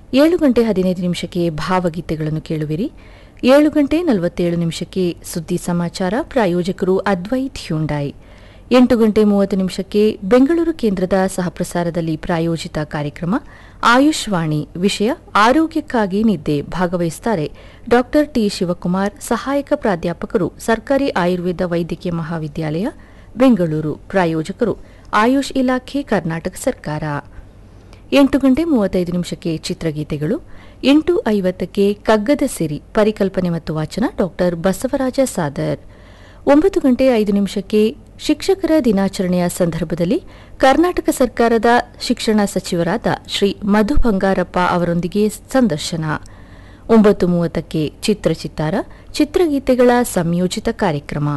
ಏಳು ಗಂಟೆ ಹದಿನೈದು ನಿಮಿಷಕ್ಕೆ ಭಾವಗೀತೆಗಳನ್ನು ಕೇಳುವಿರಿ ಏಳು ಗಂಟೆ ನಲವತ್ತೇಳು ನಿಮಿಷಕ್ಕೆ ಸುದ್ದಿ ಸಮಾಚಾರ ಪ್ರಾಯೋಜಕರು ಅದ್ವೈತ್ ಹ್ಯುಂಡಾಯ್ ಎಂಟು ಗಂಟೆ ಮೂವತ್ತು ನಿಮಿಷಕ್ಕೆ ಬೆಂಗಳೂರು ಕೇಂದ್ರದ ಸಹಪ್ರಸಾರದಲ್ಲಿ ಪ್ರಾಯೋಜಿತ ಕಾರ್ಯಕ್ರಮ ಆಯುಷ್ವಾಣಿ ವಿಷಯ ಆರೋಗ್ಯಕ್ಕಾಗಿ ನಿದ್ದೆ ಭಾಗವಹಿಸುತ್ತಾರೆ ಡಾ ಟಿ ಶಿವಕುಮಾರ್ ಸಹಾಯಕ ಪ್ರಾಧ್ಯಾಪಕರು ಸರ್ಕಾರಿ ಆಯುರ್ವೇದ ವೈದ್ಯಕೀಯ ಮಹಾವಿದ್ಯಾಲಯ ಬೆಂಗಳೂರು ಪ್ರಾಯೋಜಕರು ಆಯುಷ್ ಇಲಾಖೆ ಕರ್ನಾಟಕ ಸರ್ಕಾರ ಎಂಟು ಗಂಟೆ ಮೂವತ್ತೈದು ನಿಮಿಷಕ್ಕೆ ಚಿತ್ರಗೀತೆಗಳು ಎಂಟು ಐವತ್ತಕ್ಕೆ ಕಗ್ಗದ ಸಿರಿ ಪರಿಕಲ್ಪನೆ ಮತ್ತು ವಾಚನ ಡಾಕ್ಟರ್ ಬಸವರಾಜ ಸಾದರ್ ಒಂಬತ್ತು ಗಂಟೆ ಐದು ನಿಮಿಷಕ್ಕೆ ಶಿಕ್ಷಕರ ದಿನಾಚರಣೆಯ ಸಂದರ್ಭದಲ್ಲಿ ಕರ್ನಾಟಕ ಸರ್ಕಾರದ ಶಿಕ್ಷಣ ಸಚಿವರಾದ ಶ್ರೀ ಮಧು ಬಂಗಾರಪ್ಪ ಅವರೊಂದಿಗೆ ಸಂದರ್ಶನ ಒಂಬತ್ತು ಮೂವತ್ತಕ್ಕೆ ಚಿತ್ರಚಿತ್ತಾರ ಚಿತ್ರಗೀತೆಗಳ ಸಂಯೋಜಿತ ಕಾರ್ಯಕ್ರಮ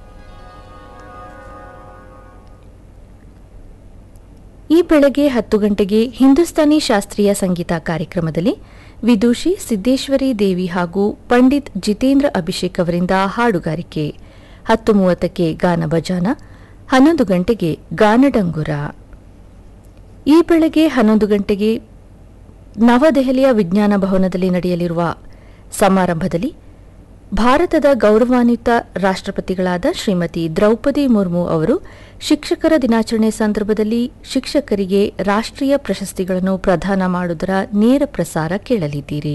ಈ ಬೆಳಗ್ಗೆ ಹತ್ತು ಗಂಟೆಗೆ ಹಿಂದೂಸ್ತಾನಿ ಶಾಸ್ತ್ರೀಯ ಸಂಗೀತ ಕಾರ್ಯಕ್ರಮದಲ್ಲಿ ವಿದೂಷಿ ಸಿದ್ದೇಶ್ವರಿ ದೇವಿ ಹಾಗೂ ಪಂಡಿತ್ ಜಿತೇಂದ್ರ ಅಭಿಷೇಕ್ ಅವರಿಂದ ಹಾಡುಗಾರಿಕೆ ಹತ್ತು ಮೂವತ್ತಕ್ಕೆ ಗಾನ ಭಜಾನ ಹನ್ನೊಂದು ಗಂಟೆಗೆ ಗಾನಡಂಗುರ ಈ ಬೆಳಗ್ಗೆ ಹನ್ನೊಂದು ಗಂಟೆಗೆ ನವದೆಹಲಿಯ ವಿಜ್ಞಾನ ಭವನದಲ್ಲಿ ನಡೆಯಲಿರುವ ಸಮಾರಂಭದಲ್ಲಿ ಭಾರತದ ಗೌರವಾನ್ವಿತ ರಾಷ್ಟ್ರಪತಿಗಳಾದ ಶ್ರೀಮತಿ ದ್ರೌಪದಿ ಮುರ್ಮು ಅವರು ಶಿಕ್ಷಕರ ದಿನಾಚರಣೆ ಸಂದರ್ಭದಲ್ಲಿ ಶಿಕ್ಷಕರಿಗೆ ರಾಷ್ಟ್ರೀಯ ಪ್ರಶಸ್ತಿಗಳನ್ನು ಪ್ರದಾನ ಮಾಡುವುದರ ನೇರ ಪ್ರಸಾರ ಕೇಳಲಿದ್ದೀರಿ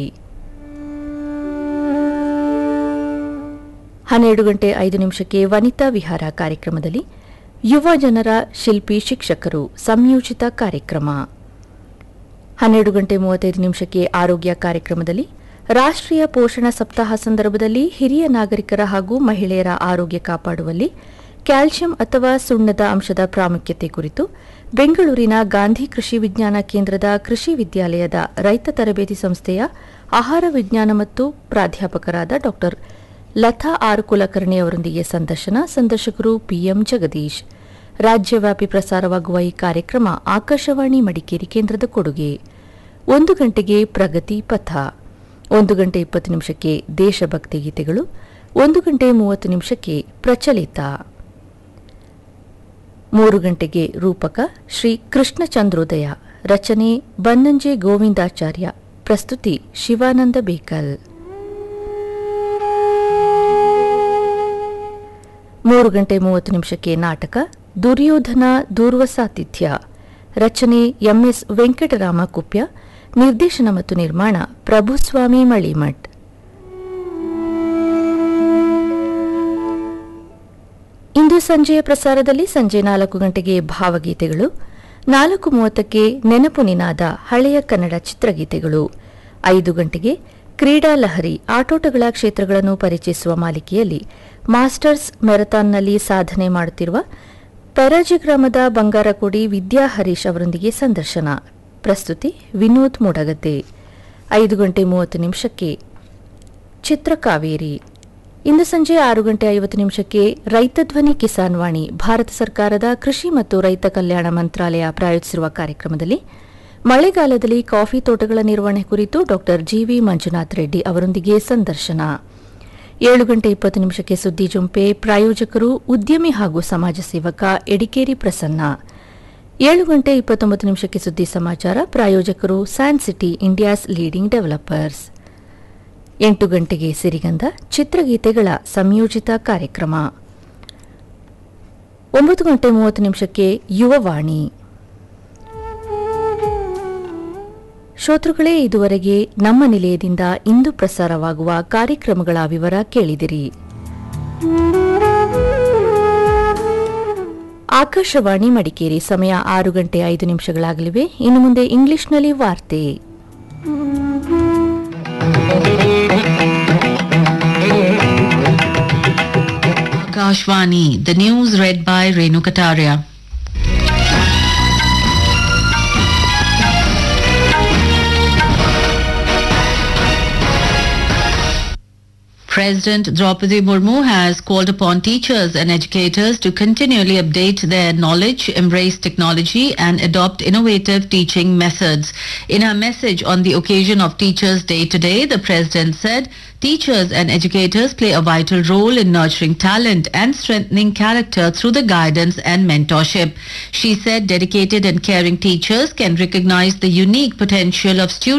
ಹನ್ನೆರಡು ಗಂಟೆ ಐದು ನಿಮಿಷಕ್ಕೆ ವನಿತಾ ವಿಹಾರ ಕಾರ್ಯಕ್ರಮದಲ್ಲಿ ಯುವ ಜನರ ಶಿಲ್ಪಿ ಶಿಕ್ಷಕರು ಸಂಯೋಜಿತ ಕಾರ್ಯಕ್ರಮ ಹನ್ನೆರಡು ಗಂಟೆ ಮೂವತ್ತೈದು ನಿಮಿಷಕ್ಕೆ ಆರೋಗ್ಯ ಕಾರ್ಯಕ್ರಮದಲ್ಲಿ ರಾಷ್ಟ್ರೀಯ ಪೋಷಣ ಸಪ್ತಾಹ ಸಂದರ್ಭದಲ್ಲಿ ಹಿರಿಯ ನಾಗರಿಕರ ಹಾಗೂ ಮಹಿಳೆಯರ ಆರೋಗ್ಯ ಕಾಪಾಡುವಲ್ಲಿ ಕ್ಯಾಲ್ಸಿಯಂ ಅಥವಾ ಸುಣ್ಣದ ಅಂಶದ ಪ್ರಾಮುಖ್ಯತೆ ಕುರಿತು ಬೆಂಗಳೂರಿನ ಗಾಂಧಿ ಕೃಷಿ ವಿಜ್ಞಾನ ಕೇಂದ್ರದ ಕೃಷಿ ವಿದ್ಯಾಲಯದ ರೈತ ತರಬೇತಿ ಸಂಸ್ಥೆಯ ಆಹಾರ ವಿಜ್ಞಾನ ಮತ್ತು ಪ್ರಾಧ್ಯಾಪಕರಾದ ಡಾ ಲತಾ ಆರ್ ಕುಲಕರ್ಣಿ ಅವರೊಂದಿಗೆ ಸಂದರ್ಶನ ಸಂದರ್ಶಕರು ಪಿಎಂ ಜಗದೀಶ್ ರಾಜ್ಯವ್ಯಾಪಿ ಪ್ರಸಾರವಾಗುವ ಈ ಕಾರ್ಯಕ್ರಮ ಆಕಾಶವಾಣಿ ಮಡಿಕೇರಿ ಕೇಂದ್ರದ ಕೊಡುಗೆ ಒಂದು ಗಂಟೆಗೆ ಪ್ರಗತಿ ಪಥ ಒಂದು ಗಂಟೆ ಇಪ್ಪತ್ತು ನಿಮಿಷಕ್ಕೆ ದೇಶಭಕ್ತಿ ಗೀತೆಗಳು ಒಂದು ಗಂಟೆ ಮೂವತ್ತು ನಿಮಿಷಕ್ಕೆ ಪ್ರಚಲಿತ ಮೂರು ಗಂಟೆಗೆ ರೂಪಕ ಶ್ರೀ ಕೃಷ್ಣ ಚಂದ್ರೋದಯ ರಚನೆ ಬನ್ನಂಜೆ ಗೋವಿಂದಾಚಾರ್ಯ ಪ್ರಸ್ತುತಿ ಶಿವಾನಂದ ಬೇಕಲ್ ಮೂರು ಗಂಟೆ ಮೂವತ್ತು ನಿಮಿಷಕ್ಕೆ ನಾಟಕ ದುರ್ಯೋಧನ ದೂರ್ವಸಾತಿಥ್ಯ ರಚನೆ ಎಂಎಸ್ ವೆಂಕಟರಾಮ ಕುಪ್ಯ ನಿರ್ದೇಶನ ಮತ್ತು ನಿರ್ಮಾಣ ಪ್ರಭುಸ್ವಾಮಿ ಮಳಿಮಠ್ ಇಂದು ಸಂಜೆಯ ಪ್ರಸಾರದಲ್ಲಿ ಸಂಜೆ ನಾಲ್ಕು ಗಂಟೆಗೆ ಭಾವಗೀತೆಗಳು ನಾಲ್ಕು ಮೂವತ್ತಕ್ಕೆ ನೆನಪು ನಿನಾದ ಹಳೆಯ ಕನ್ನಡ ಚಿತ್ರಗೀತೆಗಳು ಐದು ಗಂಟೆಗೆ ಕ್ರೀಡಾ ಲಹರಿ ಆಟೋಟಗಳ ಕ್ಷೇತ್ರಗಳನ್ನು ಪರಿಚಯಿಸುವ ಮಾಲಿಕೆಯಲ್ಲಿ ಮಾಸ್ಟರ್ಸ್ ಮ್ಯಾರಥಾನ್ನಲ್ಲಿ ಸಾಧನೆ ಮಾಡುತ್ತಿರುವ ಪರಾಜಿ ಗ್ರಾಮದ ಬಂಗಾರಕೋಡಿ ವಿದ್ಯಾ ಹರೀಶ್ ಅವರೊಂದಿಗೆ ಸಂದರ್ಶನ ಪ್ರಸ್ತುತಿ ವಿನೋದ್ ಮೂಡಗದ್ದೆ ಐದು ಗಂಟೆ ಮೂವತ್ತು ನಿಮಿಷಕ್ಕೆ ಚಿತ್ರಕಾವೇರಿ ಇಂದು ಸಂಜೆ ಆರು ಗಂಟೆ ಐವತ್ತು ನಿಮಿಷಕ್ಕೆ ರೈತ ಧ್ವನಿ ಕಿಸಾನ್ ವಾಣಿ ಭಾರತ ಸರ್ಕಾರದ ಕೃಷಿ ಮತ್ತು ರೈತ ಕಲ್ಯಾಣ ಮಂತ್ರಾಲಯ ಪ್ರಾಯೋಜಿಸಿರುವ ಕಾರ್ಯಕ್ರಮದಲ್ಲಿ ಮಳೆಗಾಲದಲ್ಲಿ ಕಾಫಿ ತೋಟಗಳ ನಿರ್ವಹಣೆ ಕುರಿತು ಡಾ ಜಿವಿ ಮಂಜುನಾಥ್ ರೆಡ್ಡಿ ಅವರೊಂದಿಗೆ ಸಂದರ್ಶನ ಏಳು ಗಂಟೆ ಇಪ್ಪತ್ತು ನಿಮಿಷಕ್ಕೆ ಸುದ್ದಿ ಜುಂಪೆ ಪ್ರಾಯೋಜಕರು ಉದ್ಯಮಿ ಹಾಗೂ ಸಮಾಜ ಸೇವಕ ಎಡಿಕೇರಿ ಪ್ರಸನ್ನ ಏಳು ಗಂಟೆ ಇಪ್ಪತ್ತೊಂಬತ್ತು ನಿಮಿಷಕ್ಕೆ ಸುದ್ದಿ ಸಮಾಚಾರ ಪ್ರಾಯೋಜಕರು San City India's leading developers ಎಂಟು ಗಂಟೆಗೆ ಸಿರಿಗಂಧ ಚಿತ್ರಗೀತೆಗಳ ಸಂಯೋಜಿತ ಕಾರ್ಯಕ್ರಮ ಒಂಬತ್ತು ಗಂಟೆ ಮೂವತ್ತು ನಿಮಿಷಕ್ಕೆ ಯುವವಾಣಿ ಶ್ರೋತೃಗಳೇ ಇದುವರೆಗೆ ನಮ್ಮ ನಿಲಯದಿಂದ ಇಂದು ಪ್ರಸಾರವಾಗುವ ಕಾರ್ಯಕ್ರಮಗಳ ವಿವರ ಕೇಳಿದಿರಿ ಆಕಾಶವಾಣಿ ಮಡಿಕೇರಿ ಸಮಯ ಆರು ಗಂಟೆ ಐದು ನಿಮಿಷಗಳಾಗಲಿವೆ ಇನ್ನು ಮುಂದೆ ಇಂಗ್ಲಿಷ್ನಲ್ಲಿ ವಾರ್ತೆ Akashvani, the news read by Renu Kataria. President Draupadi Murmu has called upon teachers and educators to continually update their knowledge, embrace technology and adopt innovative teaching methods. In her message on the occasion of Teachers' Day today, the President said teachers and educators play a vital role in nurturing talent and strengthening character through the guidance and mentorship. She said dedicated and caring teachers can recognize the unique potential of students